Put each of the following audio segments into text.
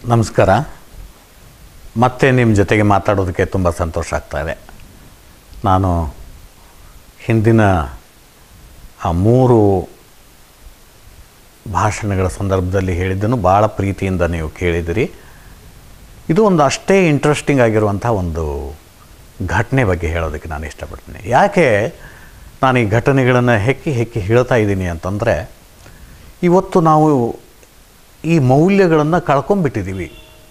ನಮಸ್ಕಾರ ಮತ್ತೆ ನಿಮ್ಮ ಜೊತೆಗೆ ಮಾತಾಡೋದಕ್ಕೆ ತುಂಬ ಸಂತೋಷ ಆಗ್ತಾ ಇದೆ ನಾನು ಹಿಂದಿನ ಆ ಮೂರು ಭಾಷಣಗಳ ಸಂದರ್ಭದಲ್ಲಿ ಹೇಳಿದ್ದನ್ನು ಭಾಳ ಪ್ರೀತಿಯಿಂದ ನೀವು ಕೇಳಿದಿರಿ ಇದು ಒಂದು ಅಷ್ಟೇ ಇಂಟ್ರೆಸ್ಟಿಂಗ್ ಆಗಿರುವಂಥ ಒಂದು ಘಟನೆ ಬಗ್ಗೆ ಹೇಳೋದಕ್ಕೆ ನಾನು ಇಷ್ಟಪಡ್ತೀನಿ ಯಾಕೆ ನಾನು ಈ ಘಟನೆಗಳನ್ನು ಹೆಕ್ಕಿ ಹೆಕ್ಕಿ ಹೇಳ್ತಾ ಇದ್ದೀನಿ ಅಂತಂದರೆ ಇವತ್ತು ನಾವು ಈ ಮೌಲ್ಯಗಳನ್ನು ಕಳ್ಕೊಂಡ್ಬಿಟ್ಟಿದ್ದೀವಿ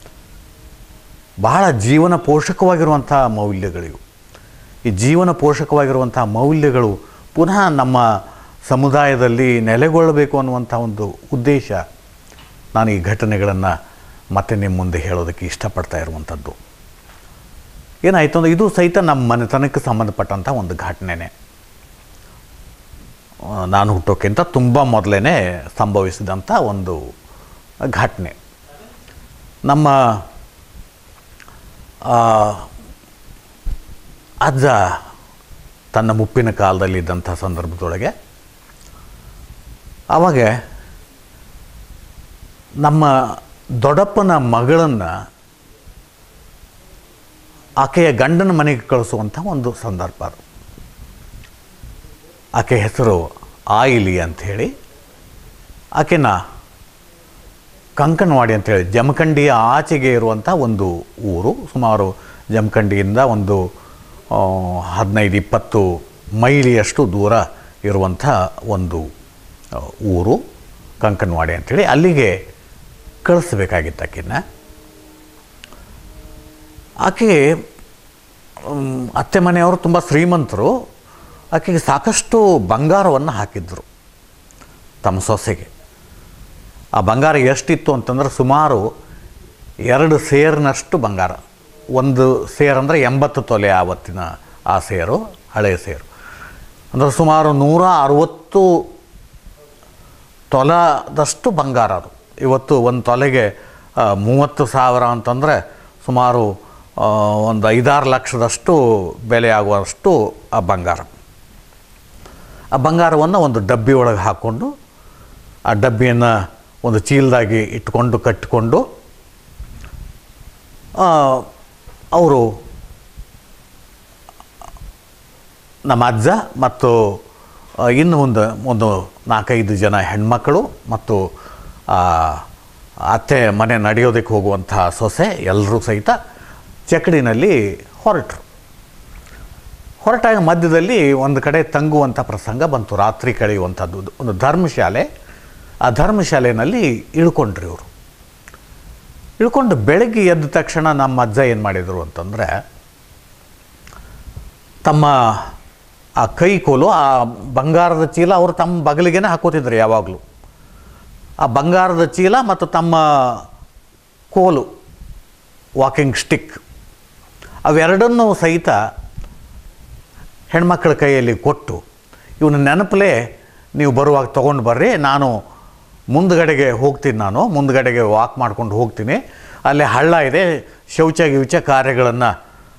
ಬಹಳ ಜೀವನ ಪೋಷಕವಾಗಿರುವಂಥ ಮೌಲ್ಯಗಳಿವು ಈ ಜೀವನ ಪೋಷಕವಾಗಿರುವಂಥ ಮೌಲ್ಯಗಳು ಪುನಃ ನಮ್ಮ ಸಮುದಾಯದಲ್ಲಿ ನೆಲೆಗೊಳ್ಳಬೇಕು ಅನ್ನುವಂಥ ಒಂದು ಉದ್ದೇಶ ನಾನು ಈ ಘಟನೆಗಳನ್ನು ಮತ್ತೆ ನಿಮ್ಮ ಮುಂದೆ ಹೇಳೋದಕ್ಕೆ ಇಷ್ಟಪಡ್ತಾ ಇರುವಂಥದ್ದು ಏನಾಯಿತು ಅಂದರೆ ಇದು ಸಹಿತ ನಮ್ಮ ಮನೆತನಕ್ಕೆ ಸಂಬಂಧಪಟ್ಟಂಥ ಒಂದು ಘಟನೆನೇ ಆ, ನಾನು ಹುಟ್ಟೋಕ್ಕಿಂತ ತುಂಬ ಮೊದಲೇ ಸಂಭವಿಸಿದಂಥ ಒಂದು ಘಟನೆ ನಮ್ಮ ಆ, ಅಜ್ಜ ತನ್ನ ಮುಪ್ಪಿನ ಕಾಲದಲ್ಲಿದ್ದಂಥ ಸಂದರ್ಭದೊಳಗೆ ಆವಾಗ ನಮ್ಮ ದೊಡ್ಡಪ್ಪನ ಮಗಳನ್ನು ಆಕೆಯ ಗಂಡನ ಮನೆಗೆ ಕಳಿಸುವಂಥ ಒಂದು ಸಂದರ್ಭ ಅದು ಆಕೆ ಹೆಸರು ಆಯಿಲಿ ಅಂಥೇಳಿ ಆಕೆನ ಕಂಕನವಾಡಿ ಅಂತೇಳಿ ಜಮಖಂಡಿಯ ಆಚೆಗೆ ಇರುವಂಥ ಒಂದು ಊರು ಸುಮಾರು ಜಮಖಂಡಿಯಿಂದ ಒಂದು ಆ, ಹದಿನೈದು ಇಪ್ಪತ್ತು ಮೈಲಿಯಷ್ಟು ದೂರ ಇರುವಂಥ ಒಂದು ಆ, ಊರು ಕಂಕನವಾಡಿ ಅಂಥೇಳಿ ಅಲ್ಲಿಗೆ ಕಳಿಸ್ಬೇಕಾಗಿತ್ತು ಆಕೆನ ಆಕೆ ಮ್, ಅತ್ತೆ ಮನೆಯವರು ತುಂಬ ಶ್ರೀಮಂತರು ಆಕೆಗೆ ಸಾಕಷ್ಟು ಬಂಗಾರವನ್ನು ಹಾಕಿದ್ರು ತಮ್ಮ ಸೊಸೆಗೆ ಆ ಬಂಗಾರ ಎಷ್ಟಿತ್ತು ಅಂತಂದ್ರೆ ಸುಮಾರು ಎರಡು ಸೇರಿನಷ್ಟು ಬಂಗಾರ ಒಂದು ಸೇರ್ ಅಂದರೆ ಎಂಬತ್ತು ತೊಲೆ ಆವತ್ತಿನ ಆ ಸೇರು ಹಳೆಯ ಸೇರು ಅಂದರೆ ಸುಮಾರು ನೂರ ಅರುವತ್ತು ತೊಲದಷ್ಟು ಬಂಗಾರ ಅದು ಇವತ್ತು ಒಂದು ತೊಲೆಗೆ ಆ, ಮೂವತ್ತು ಸಾವಿರ ಅಂತಂದರೆ ಸುಮಾರು ಆ, ಒಂದು ಐದಾರು ಲಕ್ಷದಷ್ಟು ಬೆಲೆ ಆಗುವಷ್ಟು ಆ ಬಂಗಾರ ಆ ಬಂಗಾರವನ್ನು ಒಂದು ಡಬ್ಬಿ ಒಳಗೆ ಹಾಕ್ಕೊಂಡು ಆ ಡಬ್ಬಿಯನ್ನು ಒಂದು ಚೀಲದಾಗಿ ಇಟ್ಕೊಂಡು ಕಟ್ಟಿಕೊಂಡು ಅವರು ನಮ್ಮ ಅಜ್ಜ ಮತ್ತು ಆ, ಇನ್ನು ಒಂದು ಒಂದು ನಾಲ್ಕೈದು ಜನ ಹೆಣ್ಮಕ್ಕಳು ಮತ್ತು ಆ, ಅತ್ತೆ ಮನೆ ನಡೆಯೋದಕ್ಕೆ ಹೋಗುವಂಥ ಸೊಸೆ ಎಲ್ಲರೂ ಸಹಿತ ಚಕಡಿನಲ್ಲಿ ಹೊರಟರು ಹೊರಟಾಗ ಮಧ್ಯದಲ್ಲಿ ಒಂದು ಕಡೆ ತಂಗುವಂಥ ಪ್ರಸಂಗ ಬಂತು ರಾತ್ರಿ ಕಳೆಯುವಂಥದ್ದು ಒಂದು ಧರ್ಮಶಾಲೆ ಆ ಧರ್ಮಶಾಲೆಯಲ್ಲಿ ಇಳ್ಕೊಂಡ್ರಿ ಇವರು ಇಳ್ಕೊಂಡು ಬೆಳಗ್ಗೆ ಎದ್ದ ತಕ್ಷಣ ನಮ್ಮ ಅಜ್ಜ ಏನು ಮಾಡಿದರು ಅಂತಂದರೆ ತಮ್ಮ ಆ ಕೈ ಕೋಲು ಆ ಬಂಗಾರದ ಚೀಲ ಅವರು ತಮ್ಮ ಬಗಲಿಗೆ ಹಾಕೋತಿದ್ರು ಯಾವಾಗಲೂ ಆ ಬಂಗಾರದ ಚೀಲ ಮತ್ತು ತಮ್ಮ ಕೋಲು ವಾಕಿಂಗ್ ಸ್ಟಿಕ್ ಅವೆರಡನ್ನೂ ಸಹಿತ ಹೆಣ್ಮಕ್ಳ ಕೈಯಲ್ಲಿ ಕೊಟ್ಟು ಇವನ ನೆನಪಲೇ ನೀವು ಬರುವಾಗ ತೊಗೊಂಡು ಬರ್ರಿ ನಾನು ಮುಂದ್ಗಡೆಗೆ ಹೋಗ್ತೀನಿ ನಾನು ಮುಂದ್ಗಡೆಗೆ ವಾಕ್ ಮಾಡ್ಕೊಂಡು ಹೋಗ್ತೀನಿ ಅಲ್ಲಿ ಹಳ್ಳ ಇದೆ ಶೌಚ ಗಿೌಚ ಕಾರ್ಯಗಳನ್ನು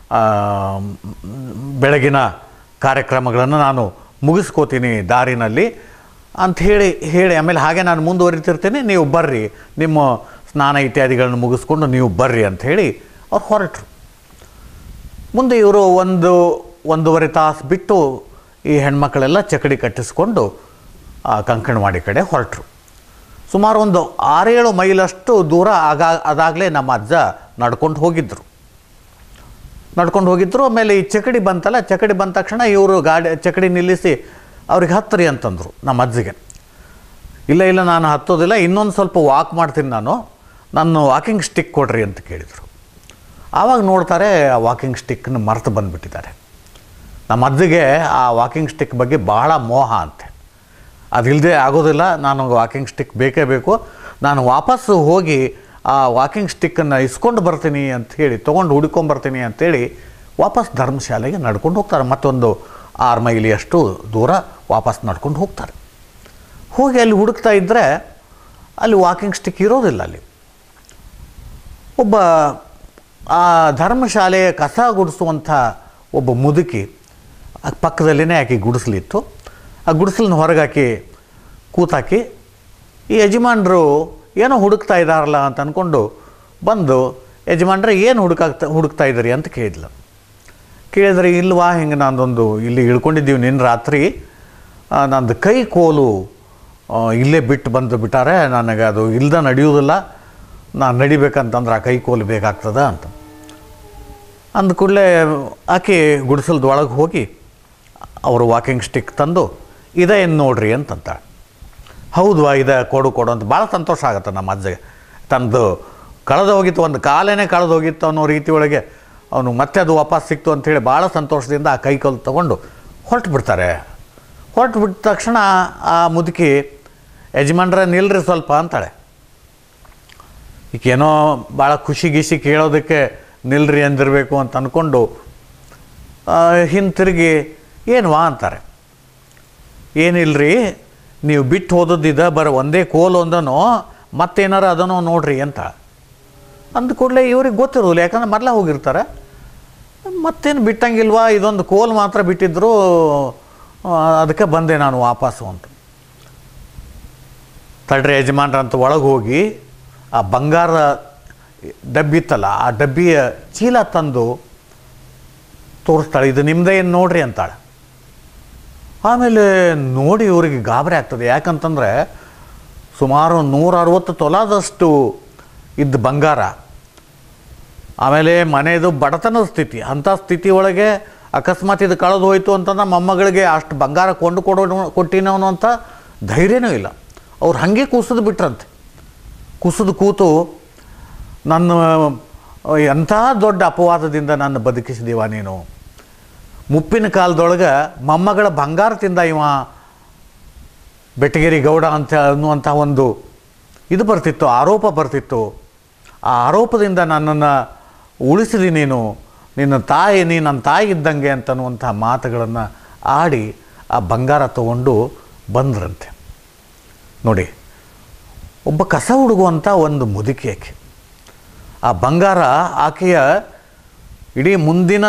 ಬೆಳಗಿನ ಕಾರ್ಯಕ್ರಮಗಳನ್ನು ನಾನು ಮುಗಿಸ್ಕೋತೀನಿ ದಾರಿನಲ್ಲಿ ಅಂತ ಹೇಳಿ ಹೇಳಿ ಆಮೇಲೆ ಹಾಗೆ ನಾನು ಮುಂದುವರಿತಿರ್ತೀನಿ ನೀವು ಬರ್ರಿ ನಿಮ್ಮ ಸ್ನಾನ ಇತ್ಯಾದಿಗಳನ್ನು ಮುಗಿಸ್ಕೊಂಡು ನೀವು ಬರ್ರಿ ಅಂತ ಹೇಳಿ ಅವ್ರು ಹೊರಟರು ಮುಂದೆ ಇವರು ಒಂದು ಒಂದೂವರೆ ತಾಸು ಬಿಟ್ಟು ಈ ಹೆಣ್ಮಕ್ಳೆಲ್ಲ ಚಕಡಿ ಕಟ್ಟಿಸ್ಕೊಂಡು ಆ ಕಂಕಣವಾಡಿ ಕಡೆ ಹೊರಟರು ಸುಮಾರು ಒಂದು ಆರೇಳು ಮೈಲಷ್ಟು ದೂರ ಆಗ ಅದಾಗಲೇ ನಮ್ಮ ಅಜ್ಜ ನಡ್ಕೊಂಡು ಹೋಗಿದ್ದರು ನಡ್ಕೊಂಡು ಹೋಗಿದ್ದರು ಆಮೇಲೆ ಈ ಚಕಡಿ ಬಂತಲ್ಲ ಚಕಡಿ ಬಂದ ತಕ್ಷಣ ಇವರು ಗಾಡಿ ಚಕಡಿ ನಿಲ್ಲಿಸಿ ಅವ್ರಿಗೆ ಹತ್ತರಿ ಅಂತಂದರು ನಮ್ಮ ಅಜ್ಜಿಗೆ ಇಲ್ಲ ಇಲ್ಲ ನಾನು ಹತ್ತೋದಿಲ್ಲ ಇನ್ನೊಂದು ಸ್ವಲ್ಪ ವಾಕ್ ಮಾಡ್ತೀನಿ ನಾನು ನನ್ನ ವಾಕಿಂಗ್ ಸ್ಟಿಕ್ ಕೊಡ್ರಿ ಅಂತ ಕೇಳಿದರು ಆವಾಗ ನೋಡ್ತಾರೆ ಆ ವಾಕಿಂಗ್ ಸ್ಟಿಕ್ನ ಮರೆತು ಬಂದುಬಿಟ್ಟಿದ್ದಾರೆ ನಮ್ಮ ಅಜ್ಜಿಗೆ ಆ ವಾಕಿಂಗ್ ಸ್ಟಿಕ್ ಬಗ್ಗೆ ಬಹಳ ಮೋಹ ಅಂತೆ ಅದಿಲ್ಲದೆ ಆಗೋದಿಲ್ಲ ನಾನು ವಾಕಿಂಗ್ ಸ್ಟಿಕ್ ಬೇಕೇ ಬೇಕು ನಾನು ವಾಪಸ್ಸು ಹೋಗಿ ಆ ವಾಕಿಂಗ್ ಸ್ಟಿಕ್ಕನ್ನು ಇಸ್ಕೊಂಡು ಬರ್ತೀನಿ ಅಂತ ಹೇಳಿ ತೊಗೊಂಡು ಹುಡ್ಕೊಂಬರ್ತೀನಿ ಅಂತೇಳಿ ವಾಪಸ್ ಧರ್ಮಶಾಲೆಗೆ ನಡ್ಕೊಂಡು ಹೋಗ್ತಾರೆ ಮತ್ತೊಂದು ಆರು ಮೈಲಿಯಷ್ಟು ದೂರ ವಾಪಸ್ ನಡ್ಕೊಂಡು ಹೋಗ್ತಾರೆ ಹೋಗಿ ಅಲ್ಲಿ ಹುಡುಕ್ತಾ ಇದ್ದರೆ ಅಲ್ಲಿ ವಾಕಿಂಗ್ ಸ್ಟಿಕ್ ಇರೋದಿಲ್ಲ ಅಲ್ಲಿ ಒಬ್ಬ ಆ ಧರ್ಮಶಾಲೆಯ ಕಸ ಗುಡಿಸುವಂಥ ಒಬ್ಬ ಮುದುಕಿ ಆ ಪಕ್ಕದಲ್ಲೇ ಆಕೆ ಗುಡಿಸ್ಲಿತ್ತು ಆ ಗುಡಿಸಲನ್ನ ಹೊರಗೆ ಹಾಕಿ ಕೂತಾಕಿ ಈ ಯಜಮಾನರು ಏನೋ ಹುಡುಕ್ತಾ ಇದ್ದಾರಲ್ಲ ಅಂತ ಅಂದ್ಕೊಂಡು ಬಂದು ಯಜಮಾನ್ರೆ ಏನು ಹುಡುಕಾಗ್ತಾ ಹುಡುಕ್ತಾ ಇದ್ದೀರಿ ಅಂತ ಕೇಳಿದ್ಲು ಕೇಳಿದ್ರೆ ಇಲ್ವಾ ಹಿಂಗೆ ನಂದೊಂದು ಇಲ್ಲಿ ಇಳ್ಕೊಂಡಿದ್ದೀವಿ ನಿನ್ನ ರಾತ್ರಿ ಆ, ನಂದು ಕೈ ಕೋಲು ಆ, ಇಲ್ಲೇ ಬಿಟ್ಟು ಬಂದು ಬಿಟ್ಟಾರೆ ನನಗೆ ಅದು ಇಲ್ದ ನಡೆಯುವುದಿಲ್ಲ ನಾನು ನಡಿಬೇಕಂತಂದ್ರೆ ಆ ಕೈ ಕೋಲು ಬೇಕಾಗ್ತದ ಅಂತ ಅಂದ ಕೂಡಲೇ ಆಕೆ ಗುಡಿಸಲ್ದ ಒಳಗೆ ಹೋಗಿ ಅವರು ವಾಕಿಂಗ್ ಸ್ಟಿಕ್ ತಂದು ಇದೇ ಏನು ನೋಡ್ರಿ ಅಂತಂತಾಳೆ ಹೌದು ಇದ ಕೊಡು ಕೊಡು ಅಂತ ಭಾಳ ಸಂತೋಷ ಆಗುತ್ತೆ ನಮ್ಮ ಅಜ್ಜಗೆ ತಂದು ಕಳೆದು ಹೋಗಿತ್ತು ಒಂದು ಕಾಲೇನೆ ಕಳೆದು ಹೋಗಿತ್ತು ಅನ್ನೋ ರೀತಿ ಒಳಗೆ ಅವನು ಮತ್ತೆ ಅದು ವಾಪಸ್ ಸಿಕ್ತು ಅಂಥೇಳಿ ಭಾಳ ಸಂತೋಷದಿಂದ ಆ ಕೈ ಕಲ್ಲು ತೊಗೊಂಡು ಹೊರಟು ಬಿಡ್ತಾರೆ ಹೊರಟು ಬಿಟ್ಟ ತಕ್ಷಣ ಆ ಮುದುಕಿ ಯಜಮಾನ್ರೆ ನಿಲ್ರಿ ಸ್ವಲ್ಪ ಅಂತಾಳೆ ಈಗೇನೋ ಭಾಳ ಖುಷಿ ಗಿಷಿ ಕೇಳೋದಕ್ಕೆ ನಿಲ್ರಿ ಅಂದಿರಬೇಕು ಅಂತ ಅಂದ್ಕೊಂಡು ಹಿಂತಿರುಗಿ ಏನ್ವಾ ಅಂತಾರೆ ಏನಿಲ್ರಿ ನೀವು ಬಿಟ್ಟು ಹೋದದ್ದಿದ ಬರ ಒಂದೇ ಕೋಲು ಒಂದನೋ ಮತ್ತೇನಾರ ಅದನೋ ನೋಡ್ರಿ ಅಂತ ಅಂದ ಕೂಡಲೇ ಇವ್ರಿಗೆ ಗೊತ್ತಿರೋದಿಲ್ಲ ಯಾಕಂದ್ರೆ ಮೊದಲೇ ಹೋಗಿರ್ತಾರೆ ಮತ್ತೇನು ಬಿಟ್ಟಂಗಿಲ್ವಾ ಇದೊಂದು ಕೋಲ್ ಮಾತ್ರ ಬಿಟ್ಟಿದ್ರು ಆ, ಅದಕ್ಕೆ ಬಂದೆ ನಾನು ವಾಪಸ್ಸು ಅಂತ ತಡ್ರಿ ಯಜಮಾನ್ರ ಅಂತ ಒಳಗೆ ಹೋಗಿ ಆ ಬಂಗಾರ ಡಬ್ಬಿ ಇತ್ತಲ್ಲ ಆ ಡಬ್ಬಿಯ ಚೀಲ ತಂದು ತೋರಿಸ್ತಾಳೆ ಇದು ನಿಮ್ಮದೇ ಏನು ನೋಡ್ರಿ ಅಂತಾಳೆ ಆಮೇಲೆ ನೋಡಿ ಇವರಿಗೆ ಗಾಬರಿ ಆಗ್ತದೆ ಯಾಕಂತಂದರೆ ಸುಮಾರು ನೂರ ಅರವತ್ತು ತೊಲಾದಷ್ಟು ಇದ್ದ ಬಂಗಾರ ಆಮೇಲೆ ಮನೆಯದು ಬಡತನದ ಸ್ಥಿತಿ ಅಂಥ ಸ್ಥಿತಿ ಒಳಗೆ ಅಕಸ್ಮಾತ್ ಇದು ಕಳೆದು ಹೋಯ್ತು ಅಂತಂದ್ರೆ ಮೊಮ್ಮಗಳಿಗೆ ಅಷ್ಟು ಬಂಗಾರ ಕೊಂಡು ಕೊಡೋ ಕೊಟ್ಟಿನವನು ಅಂತ ಧೈರ್ಯನೂ ಇಲ್ಲ ಅವ್ರು ಹಾಗೆ ಕೂಸದು ಬಿಟ್ರಂತೆ ಕುಸಿದು ಕೂತು ನನ್ನ ಎಂಥ ದೊಡ್ಡ ಅಪವಾದದಿಂದ ನನ್ನ ಬದುಕಿಸಿದೀವ ನೀನು ಮುಪ್ಪಿನ ಕಾಲದೊಳಗೆ ಮೊಮ್ಮಗಳ ಬಂಗಾರ ತಿಂದ ಇವ ಬೆಟಗೇರಿ ಗೌಡ ಅಂತ ಅನ್ನುವಂಥ ಒಂದು ಇದು ಬರ್ತಿತ್ತು ಆರೋಪ ಬರ್ತಿತ್ತು ಆ ಆರೋಪದಿಂದ ನನ್ನನ್ನು ಉಳಿಸಿದಿ ನೀನು ನಿನ್ನ ತಾಯಿ ನೀ ನನ್ನ ತಾಯಿ ಇದ್ದಂಗೆ ಅಂತನ್ನುವಂಥ ಮಾತುಗಳನ್ನು ಆಡಿ ಆ ಬಂಗಾರ ತಗೊಂಡು ಬಂದ್ರಂತೆ ನೋಡಿ ಒಬ್ಬ ಕಸ ಹುಡುಗುವಂಥ ಒಂದು ಮುದುಕಿ ಆಕೆ ಆ ಬಂಗಾರ ಆಕೆಯ ಇಡೀ ಮುಂದಿನ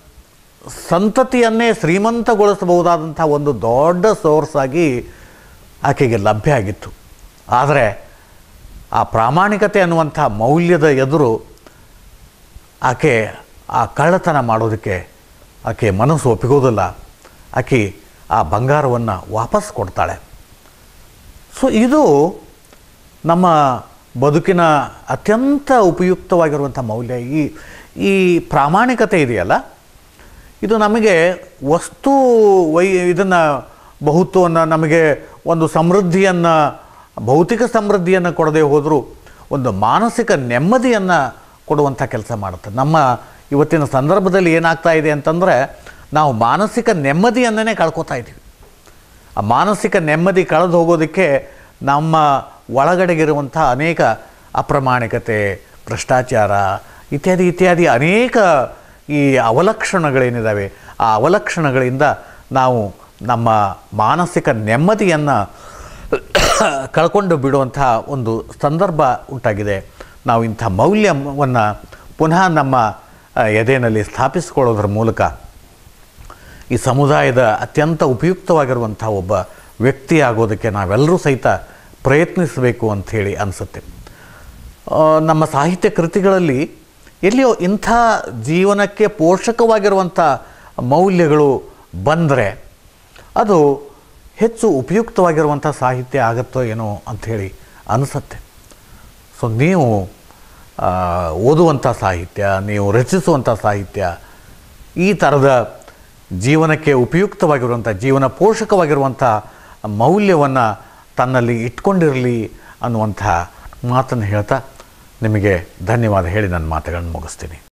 ಸಂತತಿಯನ್ನೇ ಶ್ರೀಮಂತಗೊಳಿಸಬಹುದಾದಂಥ ಒಂದು ದೊಡ್ಡ ಸೋರ್ಸ್ ಆಗಿ ಆಕೆಗೆ ಲಭ್ಯ ಆಗಿತ್ತು ಆದರೆ ಆ ಪ್ರಾಮಾಣಿಕತೆ ಅನ್ನುವಂಥ ಮೌಲ್ಯದ ಎದುರು ಆಕೆ ಆ ಕಳ್ಳತನ ಮಾಡೋದಕ್ಕೆ ಆಕೆ ಮನಸ್ಸು ಒಪ್ಪಿಗೋದಿಲ್ಲ ಆಕೆ ಆ ಬಂಗಾರವನ್ನು ವಾಪಸ್ ಕೊಡ್ತಾಳೆ ಸೊ ಇದು ನಮ್ಮ ಬದುಕಿನ ಅತ್ಯಂತ ಉಪಯುಕ್ತವಾಗಿರುವಂಥ ಮೌಲ್ಯ ಈ ಈ ಪ್ರಾಮಾಣಿಕತೆ ಇದೆಯಲ್ಲ ಇದು ನಮಗೆ ವಸ್ತು ವೈ ಇದನ್ನು ಬಹುತ್ವವನ್ನು ನಮಗೆ ಒಂದು ಸಮೃದ್ಧಿಯನ್ನು ಭೌತಿಕ ಸಮೃದ್ಧಿಯನ್ನು ಕೊಡದೇ ಹೋದರೂ ಒಂದು ಮಾನಸಿಕ ನೆಮ್ಮದಿಯನ್ನು ಕೊಡುವಂಥ ಕೆಲಸ ಮಾಡುತ್ತೆ ನಮ್ಮ ಇವತ್ತಿನ ಸಂದರ್ಭದಲ್ಲಿ ಏನಾಗ್ತಾ ಇದೆ ಅಂತಂದರೆ ನಾವು ಮಾನಸಿಕ ನೆಮ್ಮದಿಯನ್ನೇ ಕಳ್ಕೊತಾ ಇದ್ದೀವಿ ಆ ಮಾನಸಿಕ ನೆಮ್ಮದಿ ಕಳೆದು ಹೋಗೋದಕ್ಕೆ ನಮ್ಮ ಒಳಗಡೆಗಿರುವಂಥ ಅನೇಕ ಅಪ್ರಾಮಾಣಿಕತೆ ಭ್ರಷ್ಟಾಚಾರ ಇತ್ಯಾದಿ ಇತ್ಯಾದಿ ಅನೇಕ ಈ ಅವಲಕ್ಷಣಗಳೇನಿದ್ದಾವೆ ಆ ಅವಲಕ್ಷಣಗಳಿಂದ ನಾವು ನಮ್ಮ ಮಾನಸಿಕ ನೆಮ್ಮದಿಯನ್ನು ಕಳ್ಕೊಂಡು ಬಿಡುವಂಥ ಒಂದು ಸಂದರ್ಭ ಉಂಟಾಗಿದೆ ನಾವು ಇಂಥ ಮೌಲ್ಯವನ್ನು ಪುನಃ ನಮ್ಮ ಆ, ಎದೆಯಲ್ಲಿ ಸ್ಥಾಪಿಸಿಕೊಳ್ಳೋದ್ರ ಮೂಲಕ ಈ ಸಮುದಾಯದ ಅತ್ಯಂತ ಉಪಯುಕ್ತವಾಗಿರುವಂಥ ಒಬ್ಬ ವ್ಯಕ್ತಿ ಆಗೋದಕ್ಕೆ ನಾವೆಲ್ಲರೂ ಸಹಿತ ಪ್ರಯತ್ನಿಸಬೇಕು ಅಂಥೇಳಿ ಅನಿಸುತ್ತೆ ಆ, ನಮ್ಮ ಸಾಹಿತ್ಯ ಕೃತಿಗಳಲ್ಲಿ ಎಲ್ಲಿಯೋ ಇಂಥ ಜೀವನಕ್ಕೆ ಪೋಷಕವಾಗಿರುವಂಥ ಮೌಲ್ಯಗಳು ಬಂದರೆ ಅದು ಹೆಚ್ಚು ಉಪಯುಕ್ತವಾಗಿರುವಂಥ ಸಾಹಿತ್ಯ ಆಗುತ್ತೋ ಏನೋ ಅಂಥೇಳಿ ಅನಿಸುತ್ತೆ ಸೊ ನೀವು ಆ, ಓದುವಂಥ ಸಾಹಿತ್ಯ ನೀವು ರಚಿಸುವಂಥ ಸಾಹಿತ್ಯ ಈ ಥರದ ಜೀವನಕ್ಕೆ ಉಪಯುಕ್ತವಾಗಿರುವಂಥ ಜೀವನ ಪೋಷಕವಾಗಿರುವಂಥ ಮೌಲ್ಯವನ್ನು ತನ್ನಲ್ಲಿ ಇಟ್ಕೊಂಡಿರಲಿ ಅನ್ನುವಂಥ ಮಾತನ್ನು ಹೇಳ್ತಾ ನಿಮಗೆ ಧನ್ಯವಾದ ಹೇಳಿ ನನ್ನ ಮಾತುಗಳನ್ನು ಮುಗಿಸ್ತೀನಿ